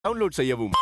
download செய்யவும்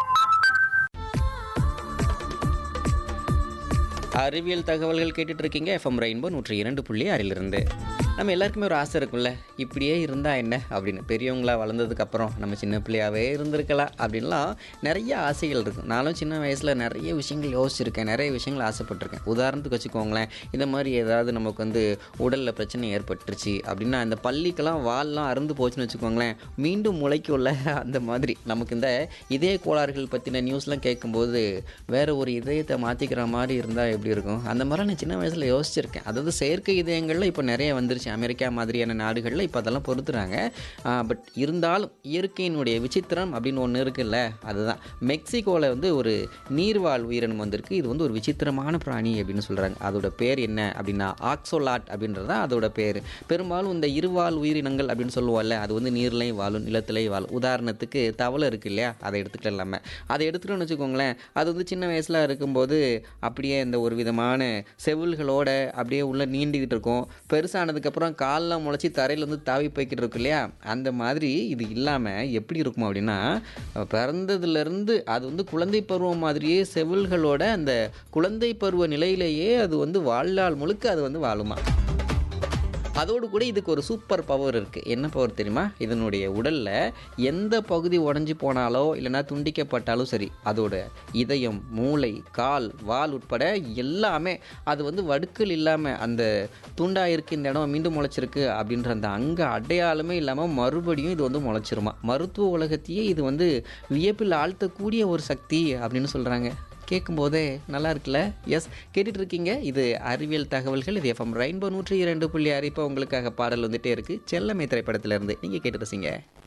அறிவியல் தகவல்கள் கேட்டுட்டு இருக்கீங்க எஃப்எம் ரெயின்போ நூற்றி இரண்டு புள்ளி ஆறிலிருந்து நம்ம எல்லாருக்குமே ஒரு ஆசை இருக்கும்ல இப்படியே இருந்தா என்ன அப்படின்னு பெரியவங்களா வளர்ந்ததுக்கப்புறம் நம்ம சின்ன பிள்ளையாவே இருந்திருக்கலாம் அப்படின்லாம் நிறைய ஆசைகள் இருக்கும் நானும் சின்ன வயசில் நிறைய விஷயங்கள் யோசிச்சிருக்கேன் நிறைய விஷயங்கள் ஆசைப்பட்டிருக்கேன் உதாரணத்துக்கு வச்சுக்கோங்களேன் இந்த மாதிரி ஏதாவது நமக்கு வந்து உடலில் பிரச்சனை ஏற்பட்டுருச்சு அப்படின்னா இந்த பள்ளிக்கெல்லாம் வால்லாம் அறுந்து போச்சுன்னு வச்சுக்கோங்களேன் மீண்டும் முளைக்கும்ல அந்த மாதிரி நமக்கு இந்த இதய கோளாறுகள் பற்றின நியூஸ்லாம் கேட்கும்போது வேற ஒரு இதயத்தை மாற்றிக்கிற மாதிரி இருந்தால் எப்படி இருக்கும் அந்த மாதிரி நான் சின்ன வயசில் யோசிச்சிருக்கேன் அதாவது செயற்கை இதயங்களில் இப்போ நிறைய வந்துருச்சு அமெரிக்கா மாதிரியான நாடுகளில் இப்போ அதெல்லாம் பொறுத்துறாங்க பட் இருந்தாலும் இயற்கையினுடைய விசித்திரம் அப்படின்னு ஒன்று இருக்குல்ல அதுதான் மெக்சிகோவில் வந்து ஒரு நீர்வாழ் உயிரினம் வந்திருக்கு இது வந்து ஒரு விசித்திரமான பிராணி அப்படின்னு சொல்கிறாங்க அதோட பேர் என்ன அப்படின்னா ஆக்சோலாட் அப்படின்றது தான் அதோட பேர் பெரும்பாலும் இந்த இருவாழ் உயிரினங்கள் அப்படின்னு சொல்லுவோம்ல அது வந்து நீர்லையும் வாழும் நிலத்திலையும் வாழும் உதாரணத்துக்கு தவளை இருக்கு இல்லையா அதை எடுத்துக்கிட்டு இல்லாமல் அதை எடுத்துக்கிட்டோம்னு வச்சுக்கோங்களேன் அது வந்து சின்ன வயசில் இருக்கும்போது அப்படியே இந்த ஒரு விதமான செவில்களோட அப்படியே உள்ள நீண்டிக்கிட்டு இருக்கும் பெருசானதுக்கப்புறம் கால்லாம் முளைச்சி தரையில் வந்து தாவி போய்கிட்டு இருக்கு இல்லையா அந்த மாதிரி இது இல்லாமல் எப்படி இருக்கும் அப்படின்னா பிறந்ததுலேருந்து அது வந்து குழந்தை பருவம் மாதிரியே செவில்களோட அந்த குழந்தை பருவ நிலையிலேயே அது வந்து வாழ்நாள் முழுக்க அது வந்து வாழுமா அதோடு கூட இதுக்கு ஒரு சூப்பர் பவர் இருக்குது என்ன பவர் தெரியுமா இதனுடைய உடலில் எந்த பகுதி உடஞ்சி போனாலோ இல்லைன்னா துண்டிக்கப்பட்டாலும் சரி அதோட இதயம் மூளை கால் வால் உட்பட எல்லாமே அது வந்து வடுக்கல் இல்லாமல் அந்த துண்டாயிருக்கு இந்த இடம் மீண்டும் முளைச்சிருக்கு அப்படின்ற அந்த அங்க அடையாளமே இல்லாமல் மறுபடியும் இது வந்து முளைச்சிருமா மருத்துவ உலகத்தையே இது வந்து வியப்பில் ஆழ்த்தக்கூடிய ஒரு சக்தி அப்படின்னு சொல்கிறாங்க கேட்கும்போதே நல்லா இருக்குல்ல எஸ் கேட்டுட்டு இருக்கீங்க இது அறிவியல் தகவல்கள் இது எஃப்எம் ரெயின்போ நூற்றி இரண்டு புள்ளி ஆறு இப்போ உங்களுக்காக பாடல் வந்துட்டே இருக்கு செல்லமை திரைப்படத்திலிருந்து நீங்கள் கேட்டு ரசிங்க